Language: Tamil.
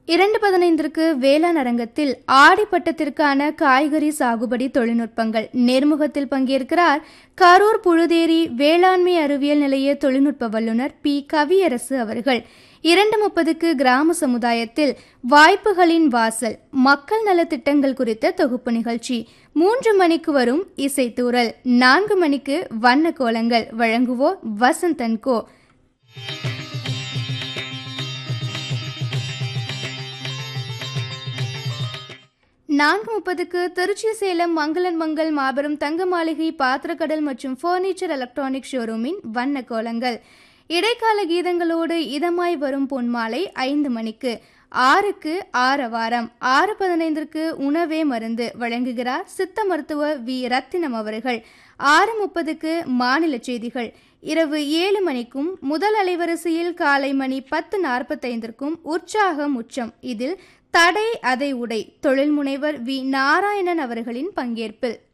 இரண்டு பதினைந்திற்கு வேளாண் அரங்கத்தில் ஆடிப்பட்டத்திற்கான காய்கறி சாகுபடி தொழில்நுட்பங்கள் நேர்முகத்தில் பங்கேற்கிறார் கரூர் புழுதேரி வேளாண்மை அறிவியல் நிலைய தொழில்நுட்ப வல்லுநர் பி கவியரசு அவர்கள் இரண்டு முப்பதுக்கு கிராம சமுதாயத்தில் வாய்ப்புகளின் வாசல் மக்கள் நல திட்டங்கள் குறித்த தொகுப்பு நிகழ்ச்சி மூன்று மணிக்கு வரும் இசைத்தூரல் நான்கு மணிக்கு வண்ண கோலங்கள் வழங்குவோர் வசந்தன் கோ நான்கு முப்பதுக்கு திருச்சி சேலம் மங்களன் மங்கள் மாபெரும் தங்க மாளிகை பாத்திரக்கடல் மற்றும் ஃபர்னிச்சர் எலக்ட்ரானிக் ஷோரூமின் வண்ண கோலங்கள் இடைக்கால கீதங்களோடு இதமாய் வரும் பொன்மாலை ஐந்து மணிக்கு ஆறுக்கு ஆறு வாரம் ஆறு பதினைந்திற்கு உணவே மருந்து வழங்குகிறார் சித்த மருத்துவர் வி ரத்தினம் அவர்கள் ஆறு முப்பதுக்கு மாநில செய்திகள் இரவு ஏழு மணிக்கும் முதல் அலைவரிசையில் காலை மணி பத்து நாற்பத்தைந்திற்கும் உற்சாகம் உச்சம் இதில் தடை அதை உடை தொழில் முனைவர் வி நாராயணன் அவர்களின் பங்கேற்பில்